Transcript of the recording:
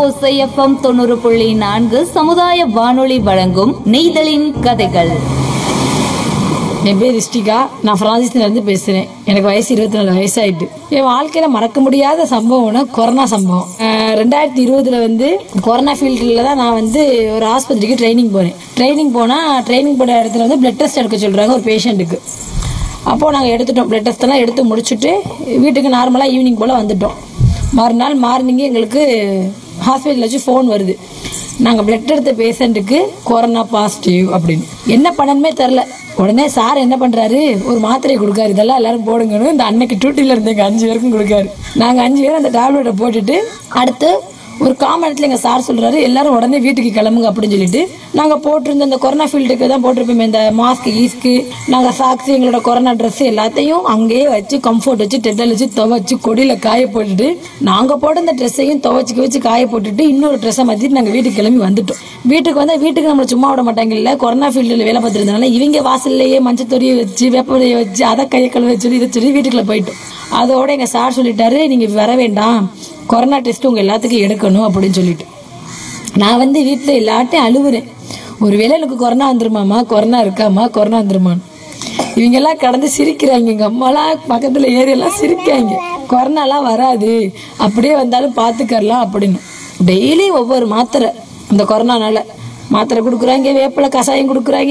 கடலோசை FM தொண்ணூறு புள்ளி நான்கு சமுதாய வானொலி வழங்கும் நெய்தலின் கதைகள் என் பேர் ரிஷ்டிகா நான் பிரான்சிஸ்ல இருந்து பேசுறேன் எனக்கு வயசு இருபத்தி நாலு வயசாயிட்டு என் வாழ்க்கையில மறக்க முடியாத சம்பவம்னா கொரோனா சம்பவம் அஹ் ரெண்டாயிரத்தி இருபதுல வந்து கொரோனா ஃபீல்டில் தான் நான் வந்து ஒரு ஆஸ்பத்திரிக்கு ட்ரைனிங் போனேன் ட்ரைனிங் போனா ட்ரைனிங் போன இடத்துல வந்து பிளட் டெஸ்ட் எடுக்க சொல்றாங்க ஒரு பேஷண்ட்டுக்கு அப்போது நாங்கள் எடுத்துட்டோம் பிளட் டெஸ்ட் எல்லாம் எடுத்து முடிச்சுட்டு வீட்டுக்கு நார்மலாக ஈவினிங் போல் வந்துட்டோம் மறுநாள் மார்னிங்கே எங்களுக்கு ஹாஸ்பிட்டல் வச்சு ஃபோன் வருது நாங்கள் பிளட் எடுத்த பேஷண்ட்டுக்கு கொரோனா பாசிட்டிவ் அப்படின்னு என்ன பண்ணணுமே தெரில உடனே சார் என்ன பண்ணுறாரு ஒரு மாத்திரை கொடுக்காரு இதெல்லாம் எல்லாரும் போடுங்கன்னு இந்த அன்னைக்கு டியூட்டியில் இருந்த எங்கள் அஞ்சு பேருக்கும் கொடுக்காரு நாங்கள் அஞ்சு பேரும் அந்த டேப்லெட்டை போட்டுட்டு அடுத்து ஒரு காமனத்தில் எங்கள் சார் சொல்கிறாரு எல்லாரும் உடனே வீட்டுக்கு கிளம்புங்க அப்படின்னு சொல்லிட்டு நாங்கள் போட்டிருந்த இந்த கொரோனா ஃபீல்டுக்கு தான் போட்டிருப்போமே இந்த மாஸ்க் ஈஸ்க்கு நாங்கள் சாக்ஸ் எங்களோட கொரோனா ட்ரெஸ் எல்லாத்தையும் அங்கேயே வச்சு கம்ஃபர்ட் வச்சு டெட்டல் வச்சு துவைச்சு கொடியில் காய போட்டுட்டு நாங்கள் போட்ட இந்த ட்ரெஸ்ஸையும் துவைச்சிக்க வச்சு காய போட்டுட்டு இன்னொரு ட்ரெஸ்ஸை மாற்றிட்டு நாங்கள் வீட்டுக்கு கிளம்பி வந்துட்டோம் வீட்டுக்கு வந்து வீட்டுக்கு நம்மளை சும்மா விட மாட்டாங்கல்ல கொரோனா ஃபீல்டில் வேலை பார்த்துருந்தனால இவங்க வாசல்லையே மஞ்சள் தொரிய வச்சு வேப்பலையை வச்சு அதை கையை கழுவ சொல்லி இதை சொல்லி வீட்டுக்குள்ள போயிட்டோம் அதோட எங்கள் சார் சொல்லிட்டாரு நீங்கள் வர வேண்டாம் கொரோனா டெஸ்ட் உங்கள் எல்லாத்துக்கும் எடுக்கணும் அப்படின்னு சொல்லிட்டு நான் வந்து வீட்டில் எல்லாட்டையும் அழுவுறேன் ஒருவேளை எனக்கு கொரோனா வந்துருமாமா கொரோனா இருக்காமா கொரோனா வந்துருமான்னு இவங்க எல்லாம் கடந்து சிரிக்கிறாங்க எங்க அம்மாலாம் பக்கத்துல ஏரியெல்லாம் சிரிக்காங்க கொரோனாலாம் வராது அப்படியே வந்தாலும் பார்த்துக்கறலாம் அப்படின்னு டெய்லி ஒவ்வொரு மாத்திரை இந்த கொரோனானால மாத்திரை கொடுக்குறாங்க வேப்பிலை கஷாயம் கொடுக்குறாங்க